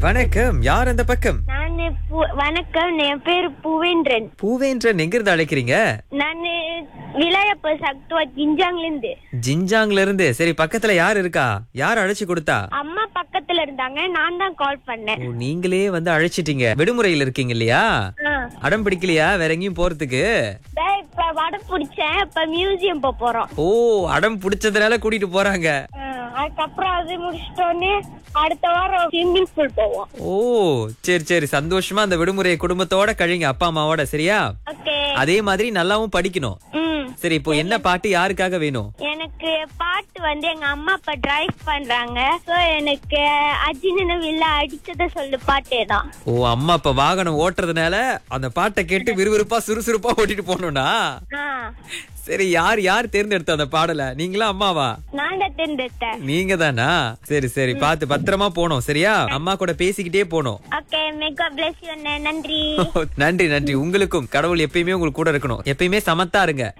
வணக்கம் யார் அந்த பக்கம் நான் பு- வணக்கம் என் பேரு புவேந்திரன் பூவேன்றன் எங்க இருந்து அழைக்கிறீங்க நான் விளையாப்ப சக்துவா ஜிஞ்சாங்ல இருந்து ஜிஞ்சாங்ல இருந்து சரி பக்கத்துல யார் இருக்கா யார் அழைச்சு கொடுத்தா அம்மா பக்கத்துல இருந்தாங்க நான் தான் கால் பண்ணேன் ஓ, நீங்களே வந்து அழைச்சிட்டீங்க விடுமுறையில் இருக்கீங்க இல்லையா ஆ. அடம் பிடிக்கலையா வேற எங்கேயும் போறதுக்கு டே, இப்ப வடம் பிடிச்சேன் இப்ப மியூசியம் போக போறோம் ஓ அடம் பிடிச்சதுனால கூட்டிட்டு போறாங்க ஆ, அதுக்கப்புறம் அது முடிச்சிட்டோன்னே அடுத்த வாரம் ஸ்விம்மிங் பூல் போவோம் ஓ சரி சரி சந்தோஷமா அந்த விடுமுறையை குடும்பத்தோட கழிங்க அப்பா அம்மாவோட சரியா ஓகே அதே மாதிரி நல்லாவும் படிக்கணும் ம் சரி இப்போ என்ன பாட்டு யாருக்காக வேணும் எனக்கு பாட்டு வந்து எங்க அம்மா அப்பா டிரைவ் பண்றாங்க சோ எனக்கு அஜினு வில்ல அடிச்சத சொல்லு பாட்டே தான் ஓ அம்மா அப்ப வாகனம் ஓட்டுறதுனால அந்த பாட்டை கேட்டு விறுவிறுப்பா சுறுசுறுப்பா ஓட்டிட்டு போகணும்னா ஆ சரி யார் யார் தேர்ந்தெடுத்த அந்த பாடலை நீங்களா அம்மாவா நான் தான் தேர்ந்தெடுத்தேன் நீங்க தானா சரி சரி பார்த்து பத்திரமா போனோம் சரியா அம்மா கூட பேசிக்கிட்டே போனோம் ஓகே மெகா பிளஸ் யூ நன்றி நன்றி நன்றி உங்களுக்கும் கடவுள் எப்பயுமே உங்களுக்கு கூட இருக்கணும் எப்பயுமே சமத்தா இருங்க